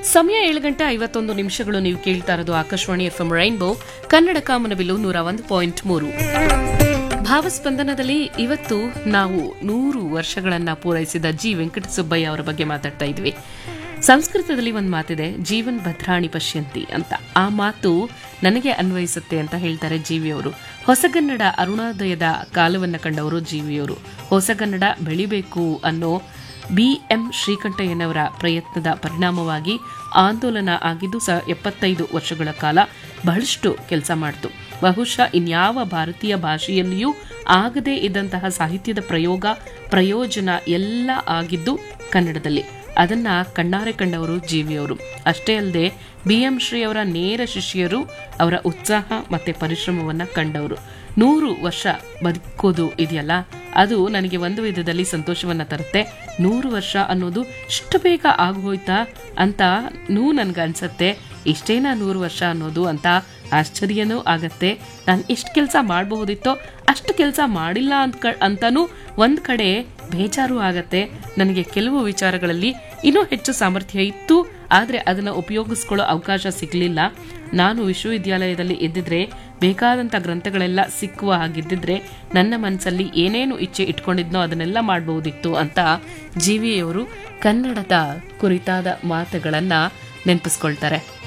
ಸಮಯ ಏಳು ಗಂಟೆ ಐವತ್ತೊಂದು ನಿಮಿಷಗಳು ನೀವು ಕೇಳ್ತಾ ಇರೋದು Akashvani F M rainbow Kannada ಕಾಮನಬಿಲ್ಲು ನೂರ ಒಂದು ಪಾಯಿಂಟ್ ಮೂರು ಭಾವಸ್ಪಂದನದಲ್ಲಿ ಇವತ್ತು ನಾವು ನೂರು ವರ್ಷಗಳನ್ನ ಪೂರೈಸಿದ ಜಿ ವೆಂಕಟಸುಬ್ಬಯ್ಯ ಅವರ ಬಗ್ಗೆ ಮಾತಾಡ್ತಾ ಇದ್ವಿ ಸಂಸ್ಕೃತದಲ್ಲಿ ಒಂದು ಮಾತಿದೆ ಜೀವನ್ ಭದ್ರಾಣಿ ಪಶ್ಯಂತಿ ಅಂತ ಆ ಮಾತು ನನಗೆ ಅನ್ವಯಿಸುತ್ತೆ ಅಂತ ಹೇಳ್ತಾರೆ ಜೀವಿಯವರು ಹೊಸಗನ್ನಡ ಅರುಣೋದಯದ ಕಾಲವನ್ನ ಕಂಡವರು ಜೀವಿಯವರು ಹೊಸಗನ್ನಡ ಬೆಳಿಬೇಕು ಅನ್ನೋ ಬಿ ಎಂ ಶ್ರೀಕಂಠಯ್ಯನವರ ಪ್ರಯತ್ನದ ಪರಿಣಾಮವಾಗಿ ಆಂದೋಲನ ಆಗಿದ್ದು ಸ ಎಪ್ಪತ್ತೈದು ವರ್ಷಗಳ ಕಾಲ ಬಹಳಷ್ಟು ಕೆಲಸ ಮಾಡಿತು ಬಹುಶಃ ಇನ್ಯಾವ ಭಾರತೀಯ ಭಾಷೆಯಲ್ಲಿಯೂ ಆಗದೇ ಇದ್ದಂತಹ ಸಾಹಿತ್ಯದ ಪ್ರಯೋಗ ಪ್ರಯೋಜನ ಎಲ್ಲ ಆಗಿದ್ದು ಕನ್ನಡದಲ್ಲಿ ಅದನ್ನ ಕಣ್ಣಾರೆ ಕಂಡವರು ಜೀವಿಯವರು ಅಷ್ಟೇ ಅಲ್ಲದೆ ಬಿ ಎಂ ಶ್ರೀ ಅವರ ನೇರ ಶಿಷ್ಯರು ಅವರ ಉತ್ಸಾಹ ಮತ್ತೆ ಪರಿಶ್ರಮವನ್ನ ಕಂಡವರು ನೂರು ವರ್ಷ ಬದುಕೋದು ಇದೆಯಲ್ಲ ಅದು ನನಗೆ ಒಂದು ವಿಧದಲ್ಲಿ ಸಂತೋಷವನ್ನ ತರುತ್ತೆ ನೂರು ವರ್ಷ ಅನ್ನೋದು ಇಷ್ಟು ಬೇಗ ಆಗೋಯ್ತಾ ಅಂತ ನೂ ನನ್ಗನ್ಸತ್ತೆ ಇಷ್ಟೇನಾ ನೂರು ವರ್ಷ ಅನ್ನೋದು ಅಂತ ಆಶ್ಚರ್ಯನೂ ಆಗತ್ತೆ ನಾನು ಎಷ್ಟು ಕೆಲಸ ಮಾಡಬಹುದಿತ್ತೋ ಅಷ್ಟು ಕೆಲಸ ಮಾಡಿಲ್ಲ ಅಂತ ಅಂತಾನೂ ಒಂದ್ ಕಡೆ ಬೇಜಾರು ಆಗತ್ತೆ ನನಗೆ ಕೆಲವು ವಿಚಾರಗಳಲ್ಲಿ ಇನ್ನೂ ಹೆಚ್ಚು ಸಾಮರ್ಥ್ಯ ಇತ್ತು ಆದರೆ ಅದನ್ನು ಉಪಯೋಗಿಸ್ಕೊಳ್ಳೋ ಅವಕಾಶ ಸಿಗಲಿಲ್ಲ ನಾನು ವಿಶ್ವವಿದ್ಯಾಲಯದಲ್ಲಿ ಇದ್ದಿದ್ರೆ ಬೇಕಾದಂಥ ಗ್ರಂಥಗಳೆಲ್ಲ ಸಿಕ್ಕುವ ಹಾಗಿದ್ದಿದ್ರೆ ನನ್ನ ಮನಸ್ಸಲ್ಲಿ ಏನೇನು ಇಚ್ಛೆ ಇಟ್ಕೊಂಡಿದ್ನೋ ಅದನ್ನೆಲ್ಲ ಮಾಡಬಹುದಿತ್ತು ಅಂತ ಜೀವಿಯವರು ಕನ್ನಡದ ಕುರಿತಾದ ಮಾತುಗಳನ್ನು ನೆನಪಿಸ್ಕೊಳ್ತಾರೆ